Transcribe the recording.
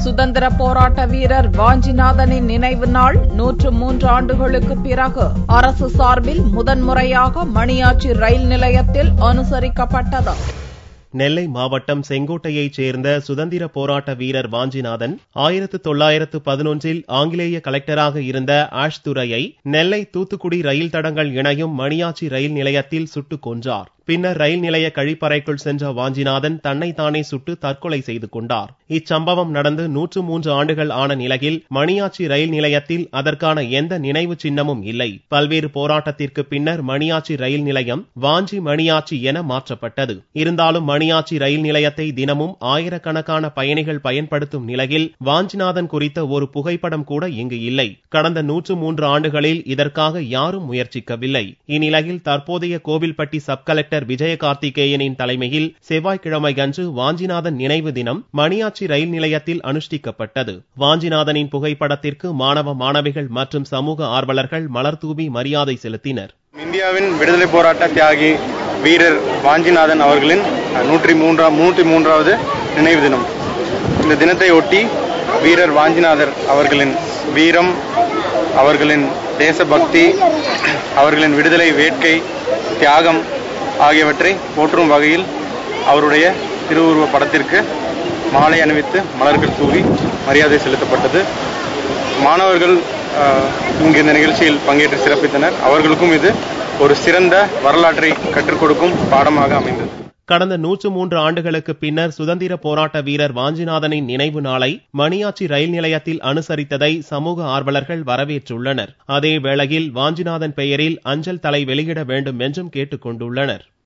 சுதந்திர போராட்ட வீரர் வாஞ்சிநாதனின் நினைவு நாள் நூற்று மூன்று ஆண்டுகளுக்கு பிறகு அரசு சார்பில் முதன்முறையாக மணியாச்சி ரயில் நிலையத்தில் அனுசரிக்கப்பட்டது நெல்லை மாவட்டம் செங்கோட்டையைச் சேர்ந்த சுதந்திர போராட்ட வீரர் வாஞ்சிநாதன் ஆயிரத்து தொள்ளாயிரத்து பதினொன்றில் ஆங்கிலேய கலெக்டராக இருந்த ஆஷ் துரையை நெல்லை தூத்துக்குடி ரயில் தடங்கள் இணையும் மணியாச்சி ரயில் நிலையத்தில் சுட்டுக் கொன்றார் பின்னர் ரயில் நிலைய கழிப்பறைக்குள் சென்ற வாஞ்சிநாதன் தன்னைத்தானே சுட்டு தற்கொலை செய்து கொண்டார் இச்சம்பவம் நடந்து நூற்று மூன்று ஆண்டுகள் ஆன நிலையில் மணியாச்சி ரயில் நிலையத்தில் அதற்கான எந்த நினைவு சின்னமும் இல்லை பல்வேறு போராட்டத்திற்கு பின்னர் மணியாச்சி ரயில் நிலையம் வாஞ்சி மணியாச்சி என மாற்றப்பட்டது இருந்தாலும் மணியாச்சி ரயில் நிலையத்தை தினமும் ஆயிரக்கணக்கான பயணிகள் பயன்படுத்தும் நிலையில் வாஞ்சிநாதன் குறித்த ஒரு புகைப்படம் கூட இங்கு இல்லை கடந்த நூற்று மூன்று ஆண்டுகளில் இதற்காக யாரும் முயற்சிக்கவில்லை இந்நிலையில் தற்போதைய கோவில்பட்டி சப் கலெக்டர் விஜய கார்த்திகேயனின் தலைமையில் செவ்வாய்க்கிழமை அன்று வாஞ்சிநாதன் நினைவு தினம் மணியாச்சி ரயில் நிலையத்தில் அனுஷ்டிக்கப்பட்டது வாஞ்சிநாதனின் புகைப்படத்திற்கு மாணவ மாணவிகள் மற்றும் சமூக ஆர்வலர்கள் மலர் தூவி மரியாதை செலுத்தினர் இந்தியாவின் விடுதலை போராட்ட தியாகி வீரர் வாஞ்சிநாதன் அவர்களின் நூற்றி மூன்றாம் நூற்றி மூன்றாவது நினைவு தினம் இந்த தினத்தை ஒட்டி வீரர் வாஞ்சிநாதர் அவர்களின் வீரம் அவர்களின் தேசபக்தி அவர்களின் விடுதலை வேட்கை தியாகம் ஆகியவற்றை போற்றும் வகையில் அவருடைய திருவுருவ படத்திற்கு மாலை அணிவித்து மலர்கள் தூவி மரியாதை செலுத்தப்பட்டது மாணவர்கள் அஹ், இங்கு இந்த நிகழ்ச்சியில் பங்கேற்று சிறப்பித்தனர் அவர்களுக்கும் இது ஒரு சிறந்த வரலாற்றை கற்றுக் கொடுக்கும் பாடமாக அமைந்தது கடந்த நூற்று மூன்று ஆண்டுகளுக்கு பின்னர் சுதந்திர போராட்ட வீரர் வாஞ்சிநாதனின் நினைவு நாளை மணியாச்சி ரயில் நிலையத்தில் அனுசரித்ததை சமூக ஆர்வலர்கள் வரவேற்றுள்ளனர் அதே வேளையில் வாஞ்சிநாதன் பெயரில் அஞ்சல் தலை வெளியிட வேண்டும் என்றும் கேட்டுக் கொண்டுள்ளனர்